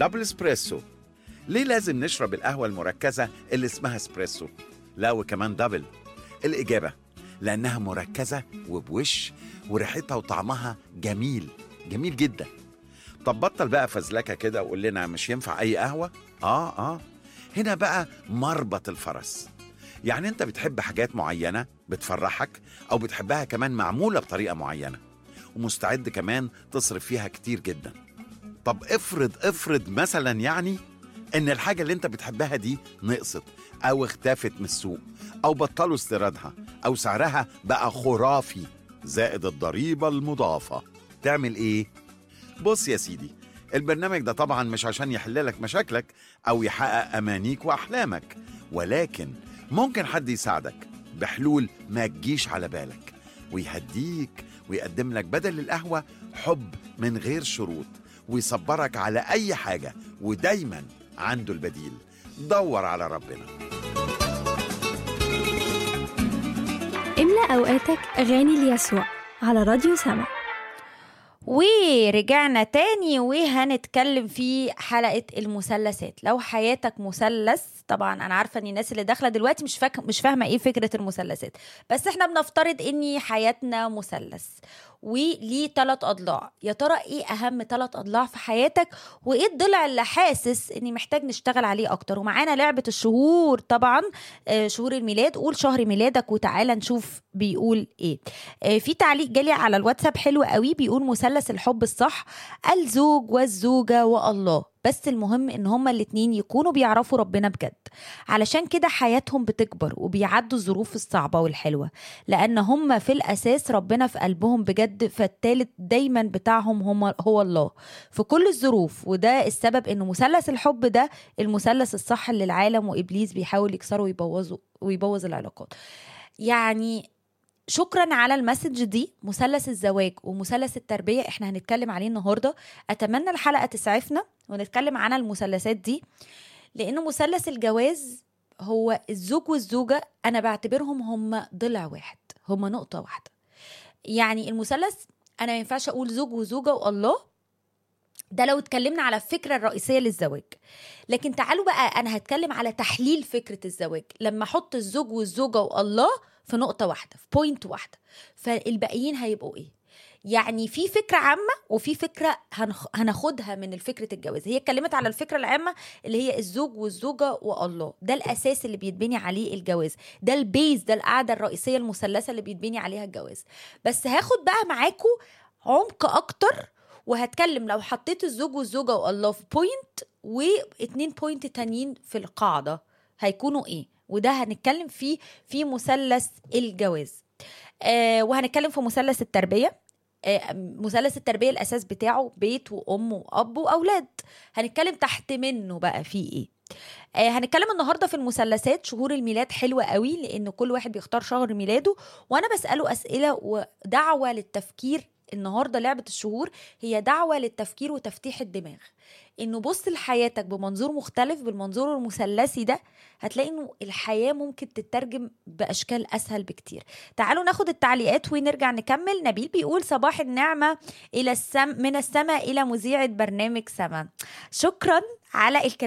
دبل اسبريسو ليه لازم نشرب القهوة المركزة اللي اسمها اسبريسو لا وكمان دبل الإجابة لأنها مركزة وبوش وريحتها وطعمها جميل جميل جدا طب بطل بقى فزلكة كده وقول لنا مش ينفع أي قهوة آه آه هنا بقى مربط الفرس يعني أنت بتحب حاجات معينة بتفرحك أو بتحبها كمان معمولة بطريقة معينة ومستعد كمان تصرف فيها كتير جدا طب افرض افرض مثلا يعني ان الحاجة اللي انت بتحبها دي نقصت او اختفت من السوق او بطلوا استيرادها او سعرها بقى خرافي زائد الضريبة المضافة تعمل ايه؟ بص يا سيدي البرنامج ده طبعا مش عشان يحللك مشاكلك او يحقق امانيك واحلامك ولكن ممكن حد يساعدك بحلول ما تجيش على بالك ويهديك ويقدم لك بدل القهوة حب من غير شروط ويصبرك على أي حاجة ودايما عنده البديل دور على ربنا املأ أوقاتك أغاني ليسوع على راديو سما ورجعنا تاني وهنتكلم في حلقة المثلثات لو حياتك مثلث طبعا انا عارفة ان الناس اللي داخلة دلوقتي مش فاك... مش فاهمة ايه فكرة المثلثات بس احنا بنفترض ان حياتنا مثلث وليه ثلاث اضلاع يا ترى ايه اهم ثلاث اضلاع في حياتك وايه الضلع اللي حاسس اني محتاج نشتغل عليه اكتر ومعانا لعبة الشهور طبعا آه، شهور الميلاد قول شهر ميلادك وتعالى نشوف بيقول ايه آه، في تعليق جالي على الواتساب حلو قوي بيقول مثلث الحب الصح الزوج والزوجة والله بس المهم ان هما الاتنين يكونوا بيعرفوا ربنا بجد علشان كده حياتهم بتكبر وبيعدوا الظروف الصعبة والحلوة لان هما في الاساس ربنا في قلبهم بجد فالتالت دايما بتاعهم هما هو الله في كل الظروف وده السبب ان مثلث الحب ده المثلث الصح اللي العالم وابليس بيحاول يكسره ويبوظه ويبوظ العلاقات يعني شكرا على المسج دي مثلث الزواج ومثلث التربية احنا هنتكلم عليه النهاردة اتمنى الحلقة تسعفنا ونتكلم عن المثلثات دي لان مثلث الجواز هو الزوج والزوجة انا بعتبرهم هم ضلع واحد هم نقطة واحدة يعني المثلث انا ما ينفعش اقول زوج وزوجة والله ده لو اتكلمنا على الفكرة الرئيسية للزواج لكن تعالوا بقى انا هتكلم على تحليل فكرة الزواج لما احط الزوج والزوجة والله في نقطة واحدة في بوينت واحدة فالباقيين هيبقوا ايه يعني في فكرة عامة وفي فكرة هنخ... هناخدها من فكرة الجواز هي اتكلمت على الفكرة العامة اللي هي الزوج والزوجة والله ده الأساس اللي بيتبني عليه الجواز ده البيز ده القاعدة الرئيسية المثلثة اللي بيتبني عليها الجواز بس هاخد بقى معاكم عمق أكتر وهتكلم لو حطيت الزوج والزوجة والله في بوينت واتنين بوينت تانيين في القاعدة هيكونوا ايه وده هنتكلم فيه في مثلث الجواز آه وهنتكلم في مثلث التربية آه مثلث التربية الأساس بتاعه بيت وأم وأب وأولاد هنتكلم تحت منه بقى فيه إيه آه هنتكلم النهارده في المثلثات شهور الميلاد حلوه قوي لان كل واحد بيختار شهر ميلاده وانا بساله اسئله ودعوه للتفكير النهارده لعبه الشهور هي دعوه للتفكير وتفتيح الدماغ انه بص لحياتك بمنظور مختلف بالمنظور المثلثي ده هتلاقي انه الحياه ممكن تترجم باشكال اسهل بكتير تعالوا ناخد التعليقات ونرجع نكمل نبيل بيقول صباح النعمه الى السم من السماء الى مذيعه برنامج سما شكرا على الكلام